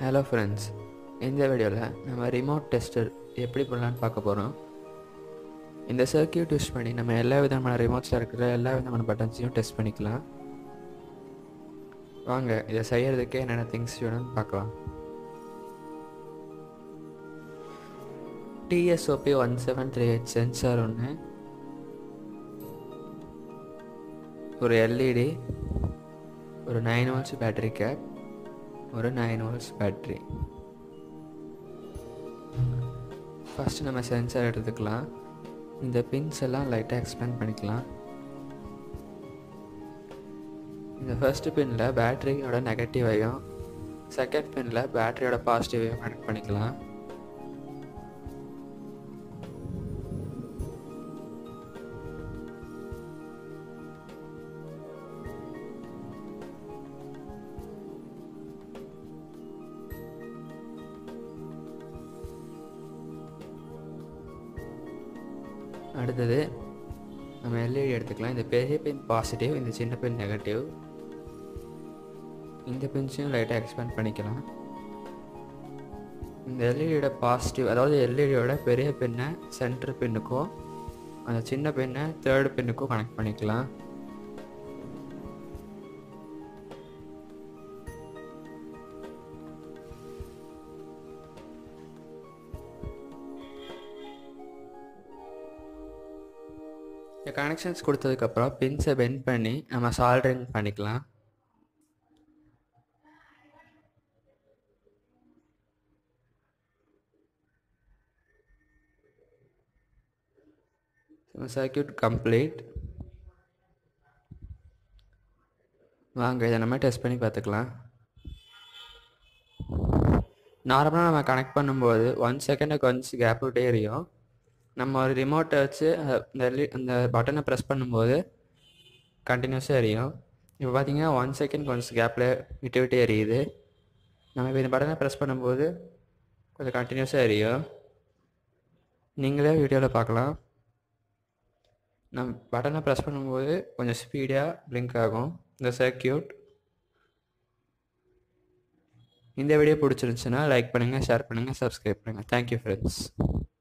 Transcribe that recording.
hello friends இந்த வீடியோவில் நம்ம ரிமோட் டெஸ்டர் எப்படி பண்ணலான்னு பார்க்க போகிறோம் இந்த சர்க்கியூட் யூஸ் பண்ணி நம்ம எல்லா விதமான ரிமோட்ஸில் இருக்கிற எல்லா விதமான பட்டன்ஸையும் டெஸ்ட் பண்ணிக்கலாம் வாங்க இதை செய்யறதுக்கு என்னென்ன திங்ஸ் வேணும்னு பார்க்கலாம் TSOP one seven three eight sensor ஒன்று ஒரு எல்இடி ஒரு நைன் வோல்ட்ஸ் பேட்டரி கேப் ஒரு நைன் வோல்ட்ஸ் பேட்ரி ஃபஸ்ட்டு நம்ம சென்சார் எடுத்துக்கலாம் இந்த பின்ஸ் எல்லாம் லைட்டாக எக்ஸ்பேண்ட் பண்ணிக்கலாம் இந்த ஃபர்ஸ்ட் பின்னில் பேட்டரியோட நெகட்டிவையும் செகண்ட் பின்னில் பேட்டரியோட பாசிட்டிவையும் கனெக்ட் பண்ணிக்கலாம் அடுத்தது நம்ம எல்இடி எடுத்துக்கலாம் இந்த பெரிய பின் பாசிட்டிவ் இந்த சின்ன பின் நெகட்டிவ் இந்த பின்ஸையும் லைட்டாக எக்ஸ்பேண்ட் பண்ணிக்கலாம் இந்த எல்இடியோட பாசிட்டிவ் அதாவது எல்இடியோட பெரிய பின்னை சென்டர் பின்னுக்கும் அந்த சின்ன பின்னை தேர்ட் பின்னுக்கும் கனெக்ட் பண்ணிக்கலாம் இந்த கனெக்ஷன்ஸ் கொடுத்ததுக்கப்புறம் பின்ஸை பெண்ட் பண்ணி நம்ம சால்ட்ரிங் பண்ணிக்கலாம் சர்க்கியூட் கம்ப்ளீட் வாங்க இதை நம்ம டெஸ்ட் பண்ணி பார்த்துக்கலாம் நார்மலாக நம்ம கனெக்ட் பண்ணும்போது ஒன் செகண்டுக்கு கொஞ்சம் கேப் விட்டே எரியும் நம்ம ஒரு ரிமோட்டை வச்சு இந்த அந்த பட்டனை ப்ரெஸ் பண்ணும்போது கண்டினியூஸாக எரியும் இப்போ பார்த்தீங்கன்னா ஒன் செகண்ட் கொஞ்சம் கேப்பில் விட்டு விட்டு எரியுது நம்ம இப்போ இந்த பட்டனை ப்ரெஸ் பண்ணும்போது கொஞ்சம் கண்டினியூஸாக எரியும் நீங்களே வீடியோவில் பார்க்கலாம் நம் பட்டனை ப்ரெஸ் பண்ணும்போது கொஞ்சம் ஸ்பீடாக பிளிங்க் ஆகும் இந்த சர்க்கியூட் இந்த வீடியோ பிடிச்சிருந்துச்சுன்னா லைக் பண்ணுங்கள் ஷேர் பண்ணுங்கள் சப்ஸ்கிரைப் பண்ணுங்கள் தேங்க்யூ ஃப்ரெண்ட்ஸ்